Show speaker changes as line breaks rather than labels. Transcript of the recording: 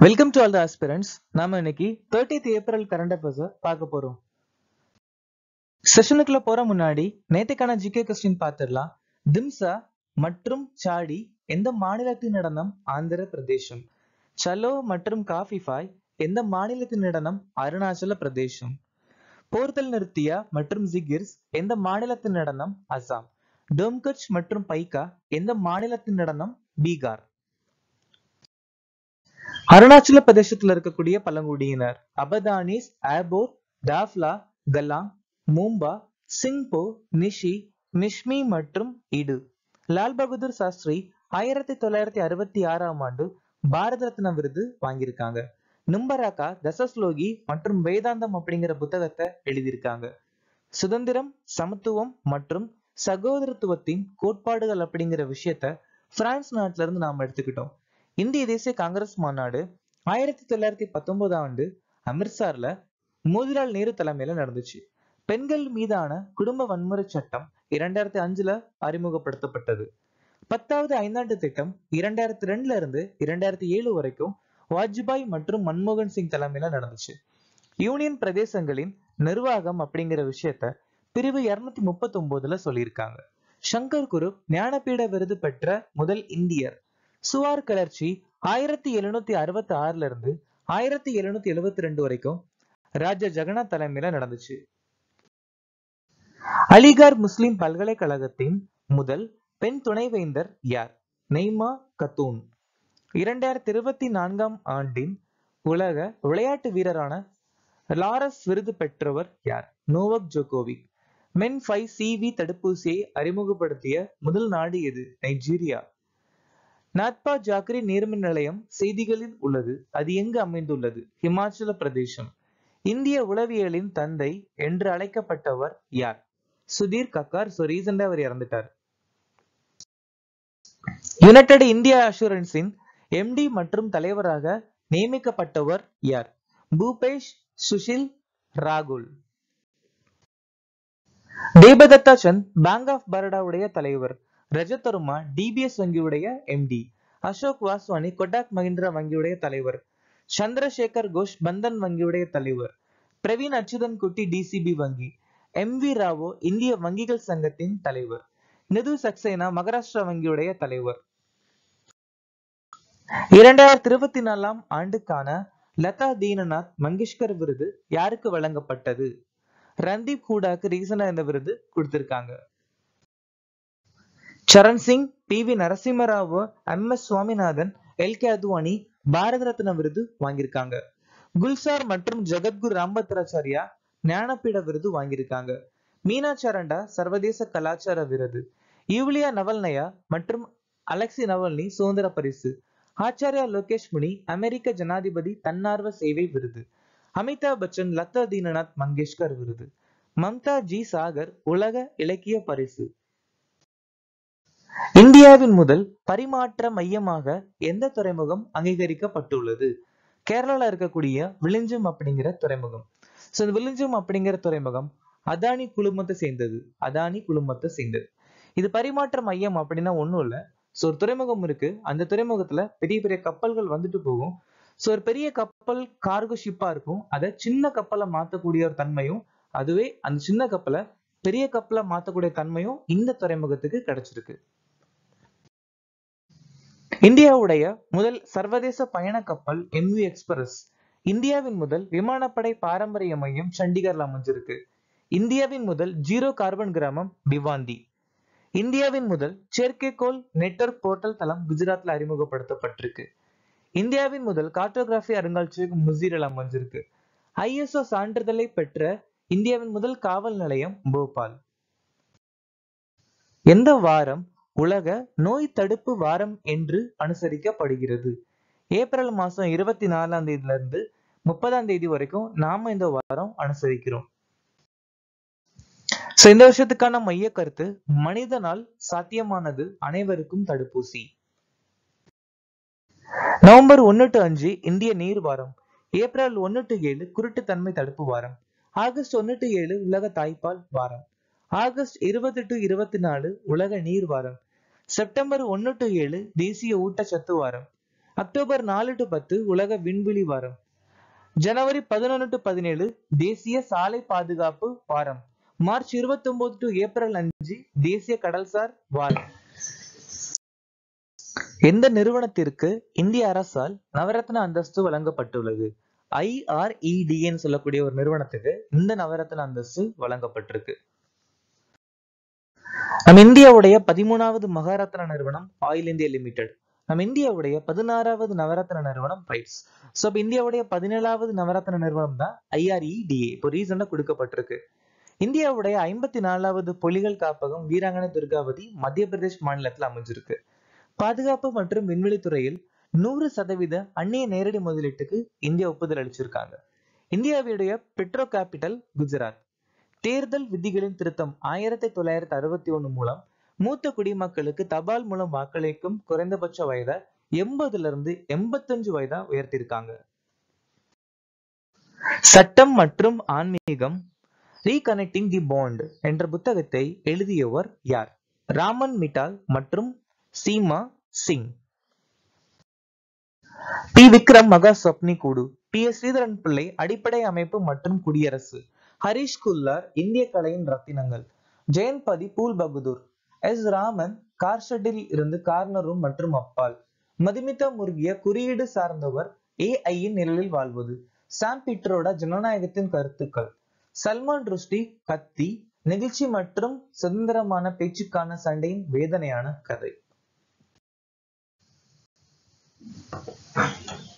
welcome to all the aspirants நாம இன்னைக்கு thirtieth April current affairs பார்க்க போறோம் செஷனுக்குள்ள போற முன்னாடி நேத்துக்கான ஜிகே கொஸ்டின் பார்த்துடலாம் திம்சா மற்றும் சாடி எந்த மாநிலத்தின் நடனம் ஆந்திர பிரதேசம் சலோ மற்றும் காஃபிஃபாய் எந்த மாநிலத்தின் நடனம் அருணாச்சல பிரதேசம் போர்த்தல் நிறுத்தியா மற்றும் ஜிகிர்ஸ் எந்த மாநிலத்தின் நடனம் அசாம் டோம்கச் மற்றும் பைக்கா எந்த மாநிலத்தின் நடனம் பீகார் அருணாச்சல பிரதேசத்துல இருக்கக்கூடிய பழங்குடியினர் அபதானிஸ் ஆபோர் டாஃப்லா கலாங் மூம்பா சிங்போ நிஷி மிஷ்மி மற்றும் இடு லால் பகதூர் சாஸ்திரி ஆயிரத்தி தொள்ளாயிரத்தி அறுபத்தி ஆறாம் ஆண்டு பாரத ரத்னா விருது வாங்கியிருக்காங்க நிம்பராக்கா தசஸ்லோகி மற்றும் வேதாந்தம் அப்படிங்கிற புத்தகத்தை எழுதியிருக்காங்க சுதந்திரம் சமத்துவம் மற்றும் சகோதரத்துவத்தின் கோட்பாடுகள் அப்படிங்கிற விஷயத்த பிரான்ஸ் நாட்டுல இருந்து நாம எடுத்துக்கிட்டோம் இந்திய தேசிய காங்கிரஸ் மாநாடு ஆயிரத்தி தொள்ளாயிரத்தி பத்தொன்பதாம் ஆண்டு அமிர்த்சர்ல மோதிலால் நேரு தலைமையில நடந்துச்சு பெண்கள் மீதான குடும்ப வன்முறை சட்டம் இரண்டாயிரத்தி அஞ்சுல அறிமுகப்படுத்தப்பட்டது பத்தாவது ஐந்தாண்டு திட்டம் இரண்டாயிரத்தி ரெண்டுல இருந்து இரண்டாயிரத்தி ஏழு வரைக்கும் வாஜ்பாய் மற்றும் மன்மோகன் சிங் தலைமையில நடந்துச்சு யூனியன் பிரதேசங்களின் நிர்வாகம் அப்படிங்கிற விஷயத்த பிரிவு இருநூத்தி முப்பத்தி ஒன்பதுல சொல்லியிருக்காங்க சங்கர் குரு ஞானபீட விருது பெற்ற முதல் இந்தியர் சுவார் கிளர்ச்சி ஆயிரத்தி எழுநூத்தி அறுபத்தி ஆறுல இருந்து ஆயிரத்தி எழுநூத்தி எழுபத்தி ரெண்டு வரைக்கும் ராஜா ஜெகநாத் தலைமையில நடந்துச்சு அலிகார் முஸ்லிம் பல்கலைக்கழகத்தின் முதல் பெண் துணைவேந்தர் யார் நெய்மா கத்தூன் இரண்டாயிரத்தி இருபத்தி நான்காம் ஆண்டின் உலக விளையாட்டு வீரரான லாரஸ் விருது பெற்றவர் யார் Novak Djokovic MenFive CV தடுப்பூசியை அறிமுகப்படுத்திய முதல் நாடு எது நைஜீரியா நாத்பா ஜாக்ரி நீர்மின் நிலையம் செய்திகளில் உள்ளது அது எங்கு அமைந்துள்ளது ஹிமாச்சல பிரதேசம் இந்திய உளவியலின் தந்தை என்று அழைக்கப்பட்டவர் யார் சுதீர் கக்கார் ஸோ ரீசெண்டா அவர் இறந்துட்டார் யுனைடெட் இந்தியா அஷூரன்ஸின் எம்டி மற்றும் தலைவராக நியமிக்கப்பட்டவர் யார் பூபேஷ் சுஷில் ராகுல் தேபதத்தா சந்த் பேங்க் ஆஃப் பரோடாவுடைய தலைவர் ரஜத் வர்மா டிபிஎஸ் வங்கியுடைய எம்டி அசோக் வாஸ்வானி கொடாக் மஹிந்திரா வங்கியுடைய தலைவர் சந்திரசேகர் கோஷ் பந்தன் வங்கியுடைய தலைவர் பிரவீன் அச்சுதன் குட்டி டிசிபி வங்கி எம் வி ராவோ இந்திய வங்கிகள் சங்கத்தின் தலைவர் நிது சக்சேனா மகாராஷ்டிரா வங்கியுடைய தலைவர் இரண்டாயிரத்தி இருபத்தி நாலாம் ஆண்டுக்கான லதா தீனநாத் மங்கேஷ்கர் விருது யாருக்கு வழங்கப்பட்டது ரந்தீப் ஹூடாக்கு ரீசனா இந்த விருது கொடுத்திருக்காங்க Charan Singh P V Narasimha Rao M S Swaminathan L K Advani Bharat Ratna விருது வாங்கியிருக்காங்க குல்சார் மற்றும் ஜெகத்குரு ராம்பத்ராச்சாரியா ஞானபீட விருது வாங்கியிருக்காங்க மீனா சரண்டா சர்வதேச கலாச்சார விருது யூலியா நவல்னயா மற்றும் அலெக்சி நவல்னி சுதந்திர பரிசு ஆச்சாரியா லோகேஷ் முனி அமெரிக்க ஜனாதிபதி தன்னார்வ சேவை விருது அமிதாப் பச்சன் லதா தீனநாத் மங்கேஷ்கர் விருது மம்தா ஜி சாகர் உலக இலக்கிய பரிசு இந்தியாவின் முதல் பரிமாற்ற மையமாக எந்த துறைமுகம் அங்கீகரிக்கப்பட்டுள்ளது கேரளால இருக்கக்கூடிய விளிஞ்சம் அப்படிங்கிற துறைமுகம் ஸோ இந்த விளிஞ்சம் அப்படிங்கிற துறைமுகம் அதானி குழுமத்தை சேர்ந்தது அதானி குழுமத்தை சேர்ந்தது இது பரிமாற்ற மையம் அப்படின்னா ஒண்ணும் இல்ல ஸோ ஒரு துறைமுகம் இருக்கு அந்த துறைமுகத்துல பெரிய பெரிய கப்பல்கள் வந்துட்டு போகும் ஸோ ஒரு பெரிய கப்பல் கார்கோ ஷிப்பா இருக்கும் அதை சின்ன கப்பலை மாத்தக்கூடிய ஒரு தன்மையும் அதுவே அந்த சின்ன கப்பலை பெரிய கப்பலை மாத்தக்கூடிய தன்மையும் இந்த துறைமுகத்துக்கு கிடைச்சிருக்கு இந்தியாவுடைய முதல் சர்வதேச பயண கப்பல் எம்வி எக்ஸ்பிரஸ் இந்தியாவின் முதல் விமானப்படை பாரம்பரிய மையம் சண்டிகர்ல அமைஞ்சிருக்கு இந்தியாவின் முதல் ஜீரோ கார்பன் கிராமம் பிவாந்தி இந்தியாவின் முதல் செயற்கைக்கோள் நெட்வொர்க் போர்ட்டல் தளம் குஜராத்ல அறிமுகப்படுத்தப்பட்டிருக்கு இந்தியாவின் முதல் கார்டோகிராஃபி அருங்காட்சியகம் முசீரில் அமைஞ்சிருக்கு ஐஎஸ்ஓ சான்றிதழை பெற்ற இந்தியாவின் முதல் காவல் நிலையம் போபால் எந்த வாரம் உலக நோய் தடுப்பு வாரம் என்று அனுசரிக்கப்படுகிறது ஏப்ரல் மாசம் இருபத்தி நாலாம் தேதியில இருந்து முப்பதாம் தேதி வரைக்கும் நாம இந்த வாரம் அனுசரிக்கிறோம் சோ இந்த வருஷத்துக்கான மைய கருத்து மனிதனால் சாத்தியமானது அனைவருக்கும் தடுப்பூசி நவம்பர் ஒன்னு டு அஞ்சு இந்திய நீர் வாரம் ஏப்ரல் ஒன்னு டு ஏழு குருட்டுத்தன்மை தடுப்பு வாரம் ஆகஸ்ட் ஒன்னு டு ஏழு உலக தாய்ப்பால் வாரம் ஆகஸ்ட் இருபது டு இருபத்தி நாலு உலக நீர் வாரம் செப்டம்பர் ஒன்னு டு ஏழு தேசிய ஊட்டச்சத்து வாரம் அக்டோபர் நாலு டு பத்து உலக விண்வெளி வாரம் ஜனவரி பதினொன்று டு பதினேழு தேசிய சாலை பாதுகாப்பு வாரம் மார்ச் இருபத்தி ஒன்பது டு ஏப்ரல் அஞ்சு தேசிய கடல்சார் வாரம் எந்த நிறுவனத்திற்கு இந்திய அரசால் நவரத்ன அந்தஸ்து வழங்கப்பட்டுள்ளது ஐஆர்இடின்னு சொல்லக்கூடிய ஒரு நிறுவனத்துக்கு இந்த நவரத்ன அந்தஸ்து வழங்கப்பட்டிருக்கு நம் இந்தியாவுடைய பதிமூணாவது மகாரத்ன நிறுவனம் ஆயில் இந்தியா லிமிடெட் நம் இந்தியாவுடைய பதினாறாவது நவரத்ன நிறுவனம் பிரைட்ஸ் ஸோ இப்போ இந்தியாவுடைய பதினேழாவது நவரத்ன நிறுவனம் தான் ஐஆர்இடிஏ இப்போ ரீசெண்டாக கொடுக்கப்பட்டிருக்கு இந்தியாவுடைய ஐம்பத்தி நாலாவது புலிகள் காப்பகம் வீராங்கனை துர்காவதி மத்திய பிரதேஷ் மாநிலத்தில் அமைஞ்சிருக்கு பாதுகாப்பு மற்றும் விண்வெளி துறையில் நூறு சதவீத அந்நிய நேரடி முதலீட்டுக்கு இந்தியா ஒப்புதல் அளிச்சிருக்காங்க இந்தியாவுடைய பெட்ரோ கேபிட்டல் குஜராத் தேர்தல் விதிகளின் திருத்தம் ஆயிரத்தி தொள்ளாயிரத்தி அறுபத்தி ஒண்ணு மூலம் மூத்த குடிமக்களுக்கு தபால் மூலம் வாக்களிக்கும் குறைந்தபட்ச வயதை எண்பதுல இருந்து எண்பத்தஞ்சு வயதா உயர்த்திருக்காங்க சட்டம் மற்றும் ஆன்மீகம் ரீகனெக்டிங் தி பாண்ட் என்ற புத்தகத்தை எழுதியவர் யார் ராமன் மிட்டால் மற்றும் சீமா சிங் பி விக்ரம் மகா சொப்னி கூடு பி எஸ் ஸ்ரீதரன் பிள்ளை அடிப்படை அமைப்பு மற்றும் குடியரசு ஹரிஷ் குல்லார் இந்திய கலையின் ரத்தினங்கள் ஜெயன்பதி பூல் பகதூர் எஸ் ராமன் கார்ஷெட்டில் இருந்து கார்னர் ரூம் மற்றும் அப்பால் மதுமிதா முருகிய குறியீடு சார்ந்தவர் ஏஐயின் நிழலில் வாழ்வது சாம் பீட்டரோட ஜனநாயகத்தின் கருத்துக்கள் சல்மான் ருஷ்டி கத்தி நெகிழ்ச்சி மற்றும் சுதந்திரமான பேச்சுக்கான சண்டையின் வேதனையான கதை